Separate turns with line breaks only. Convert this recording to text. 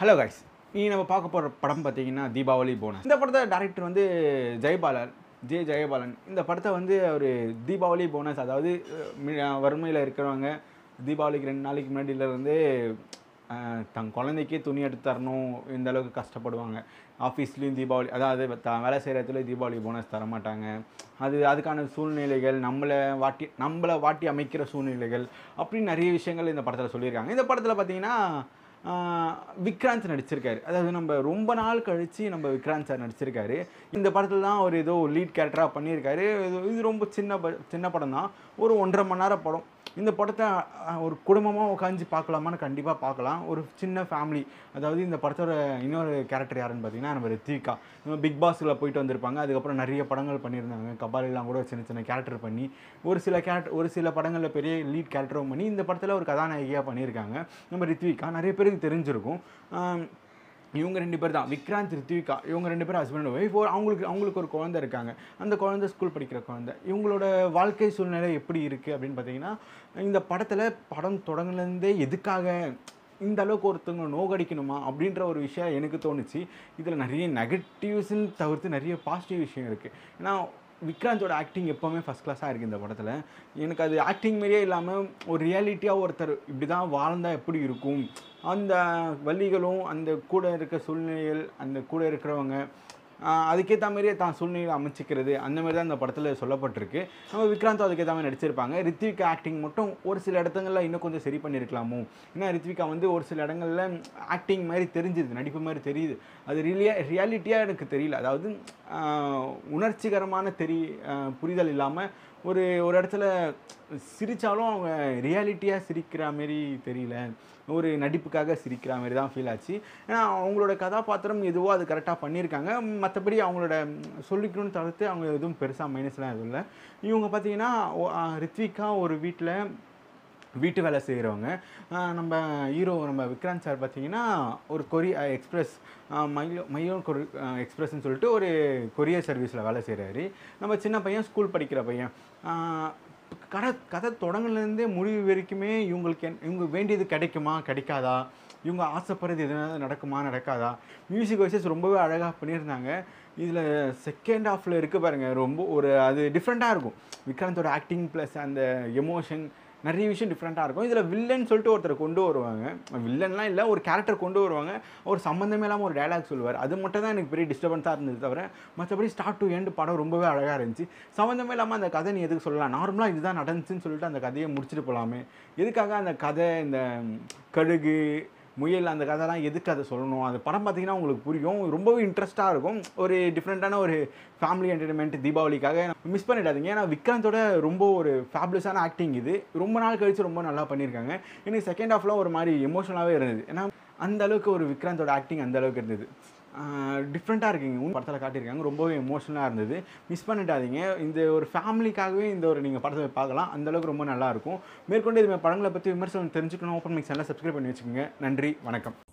hello guys நீ நம்ம பார்க்க போகிற படம் பார்த்தீங்கன்னா தீபாவளி போனஸ் இந்த படத்தை டேரக்டர் வந்து ஜெயபாலன் ஜே ஜெயபாலன் இந்த படத்தை வந்து அவர் தீபாவளி போனஸ் அதாவது வறுமையில் இருக்கிறவங்க தீபாவளிக்கு ரெண்டு நாளைக்கு முன்னாடியில இருந்து அஹ், தன் குழந்தைக்கே துணி எடுத்து தரணும் இந்த அளவுக்கு கஷ்டப்படுவாங்க ஆஃபீஸ்லேயும் தீபாவளி அதாவது த வேலை செய்கிற இடத்துல தீபாவளி போனஸ் தர மாட்டாங்க அது அதுக்கான சூழ்நிலைகள் நம்மளை வாட்டி நம்மளை வாட்டி அமைக்கிற சூழ்நிலைகள் அப்படின்னு நிறைய விஷயங்கள் இந்த படத்தில் சொல்லியிருக்காங்க இந்த படத்தில் பார்த்தீங்கன்னா ஆஹ் விக்ராந்த் நடிச்சிருக்காரு அதாவது நம்ம ரொம்ப நாள் கழித்து நம்ம விக்ராந்த் சார் நடிச்சிருக்காரு இந்த படத்தில் தான் அவர் ஏதோ லீட் கேரக்டராக பண்ணியிருக்காரு இது- இது ரொம்ப சின்ன ப சின்ன படம் தான் ஒரு ஒன்றரை மணி நேரம் படம் இந்த படத்தை ஆஹ், ஒரு குடும்பமாக உட்காந்து பார்க்கலாமான்னு கண்டிப்பாக பார்க்கலாம் ஒரு சின்ன ஃபேமிலி அதாவது இந்த படத்தோட இன்னொரு கேரக்டர் யாருன்னு பார்த்தீங்கன்னா நம்ம ரித்விகா நம்ம பிக் பாஸில் போயிட்டு வந்திருப்பாங்க அதுக்கப்புறம் நிறைய படங்கள் பண்ணியிருந்தாங்க கபாலிலாம் கூட சின்ன சின்ன கேரக்டர் பண்ணி ஒரு சில கேரக்டர் ஒரு சில படங்களில் பெரிய லீட் கேரக்டரும் பண்ணி இந்த படத்தில் ஒரு கதாநாயகியாக பண்ணியிருக்காங்க நம்ம ரித்விகா நிறைய பேருக்கு தெரிஞ்சிருக்கும் ஆம், இவங்க ரெண்டு பேர் தான் விக்ராந்த் ரித்விகா இவங்க ரெண்டு பேரும் ஹஸ்பண்ட் ஒய்ஃப் அவங்களுக்கு அவங்களுக்கு ஒரு குழந்தை இருக்காங்க அந்த குழந்தை ஸ்கூல் படிக்கிற குழந்தை இவங்களோட வாழ்க்கை சூழ்நிலை எப்படி இருக்குது அப்படின்னு பார்த்தீங்கன்னா இந்த படத்தில் படம் தொடங்குலேருந்தே எதுக்காக இந்த அளவுக்கு ஒருத்தவங்க நோகடிக்கணுமா அப்படின்ற ஒரு விஷயம் எனக்கு தோணுச்சு இதில் நிறைய நெகட்டிவ்ஸ்ன்னு தவிர்த்து நிறைய பாசிட்டிவ் விஷயம் இருக்குது ஏன்னா விக்ராந்தோட ஆக்டிங் எப்போவுமே ஃபஸ்ட் கிளாஸாக இருக்குது இந்த படத்தில் எனக்கு அது ஆக்டிங் மாதிரியே இல்லாமல் ஒரு ரியாலிட்டியாக ஒருத்தர் இப்படி தான் வாழ்ந்தால் எப்படி இருக்கும் அந்த வழிகளும் அந்த கூட இருக்க சூழ்நிலைகள் அந்த கூட இருக்கிறவங்க ஆஹ் அதுக்கேற்ற மாதிரியே தான் சூழ்நிலை அமைச்சிக்கிறது அந்த மாதிரி தான் இந்த படத்தில் சொல்லப்பட்டிருக்கு நம்ம விக்ராந்த் அதுக்கேற்ற மாதிரி நடிச்சிருப்பாங்க ரித்விகா ஆக்டிங் மட்டும் ஒரு சில இடத்துங்களில் இன்னும் கொஞ்சம் சரி பண்ணியிருக்கலாமோ ஏன்னா ரித்விகா வந்து ஒரு சில இடங்களில் ஆக்டிங் மாதிரி தெரிஞ்சுது நடிப்பு மாதிரி தெரியுது அது ரிலியா ரியாலிட்டியாக எனக்கு தெரியல அதாவது ஆஹ் உணர்ச்சிகரமான தெரி ஆஹ் புரிதல் இல்லாமல் ஒரு ஒரு இடத்துல சிரித்தாலும் அவங்க ரியாலிட்டியாக சிரிக்கிற மாரி தெரியல ஒரு நடிப்புக்காக சிரிக்கிற மாதிரி தான் ஃபீல் ஆச்சு ஏன்னா அவங்களோட கதாபாத்திரம் எதுவோ அது கரெக்டாக பண்ணியிருக்காங்க மற்றபடி அவங்களோட ம், சொல்லிக்கணும்னு தவிர்த்து அவங்க எதுவும் பெருசாக மைனஸ்லாம் எதுவும் இல்லை இவங்க பார்த்தீங்கன்னா ஒ- ஆ, ரித்விகா ஒரு வீட்டில் வீட்டு வேலை செய்கிறவங்க நம்ம ஹீரோ நம்ம விக்ராந்த் சார் பார்த்தீங்கன்னா ஒரு கொரிய எக்ஸ்பிரஸ் மையோ மையோ கொரி எக்ஸ்பிரஸ்ன்னு சொல்லிட்டு ஒரு கொரியர் சர்வீஸில் வேலை செய்கிறாரு நம்ம சின்ன பையன் ஸ்கூல் படிக்கிற பையன் ஆஹ் கதை கதை தொடங்குலேருந்தே முடிவு வரைக்குமே இவங்களுக்கு என்- இவங்க வேண்டியது கிடைக்குமா கிடைக்காதா இவங்க ஆசைப்படுறது எதுனா நடக்குமா நடக்காதா மியூசிக் வைசஸ் ரொம்பவே அழகாக பண்ணியிருந்தாங்க இதில் செகண்ட் ஹாஃபில் இருக்க பாருங்க ரொம்ப ஒரு அது டிஃப்ரெண்ட்டாக இருக்கும் விக்ராந்தோட ஆக்டிங் ப்ளஸ் அந்த எமோஷன் நிறைய விஷயம் டிஃப்ரெண்ட்டாக இருக்கும் இதில் வில்லன் சொல்லிட்டு ஒருத்தரை கொண்டு வருவாங்க வில்லன்லாம் இல்லை ஒரு கேரக்டர் கொண்டு வருவாங்க ஒரு சம்மந்தமே இல்லாமல் ஒரு டயலாக் சொல்லுவார் அது மட்டும் தான் எனக்கு பெரிய டிஸ்டர்பன்ஸாக இருந்தது தவிர மற்றபடி ஸ்டார்ட் டு எண்ட் படம் ரொம்பவே அழகாக இருந்துச்சு சம்மந்தமே இல்லாமல் அந்த கதை நீ எதுக்கு சொல்லலாம் நார்மலாக இதுதான் நடந்துச்சுன்னு சொல்லிட்டு அந்த கதையை முடிச்சுட்டு போகலாமே எதுக்காக அந்த கதை இந்த கழுகு முயல் அந்த கதைலாம் எதுக்கு அதை சொல்லணும் அந்த படம் பார்த்தீங்கன்னா உங்களுக்கு புரியும் ரொம்பவே இன்ட்ரெஸ்ட்டாக இருக்கும் ஒரு டிஃப்ரெண்ட்டான ஒரு ஃபேமிலி என்டர்டைன்மெண்ட் தீபாவளிக்காக மிஸ் பண்ணிடாதீங்க ஏன்னா விக்ராந்தோட ரொம்ப ஒரு ஃபேப்லஸான ஆக்டிங் இது ரொம்ப நாள் கழிச்சு ரொம்ப நல்லா பண்ணியிருக்காங்க எனக்கு செகண்ட் ஹாஃப்லாம் ஒரு மாதிரி எமோஷனலாகவே இருந்தது ஏன்னா அந்த அளவுக்கு ஒரு விக்ராந்தோட ஆக்டிங் அந்த அளவுக்கு இருந்தது டிஃப்ரெண்ட்டாக இருக்குங்க உன் படத்தில் காட்டியிருக்காங்க ரொம்பவே எமோஷனலாக இருந்தது மிஸ் பண்ணிட்டாதீங்க இந்த ஒரு ஃபேமிலிக்காகவே இந்த ஒரு நீங்கள் படத்தை பார்க்கலாம் அந்த அளவுக்கு ரொம்ப நல்லா இருக்கும் மேற்கொண்டு இது படங்களை பற்றி விமர்சனம் தெரிஞ்சுக்கணும் ஓப்பன் மிக்ஸ் சேனலை சப்ஸ்கிரைப் பண்ணி வச்சுக்கோங்க நன்றி வணக்கம்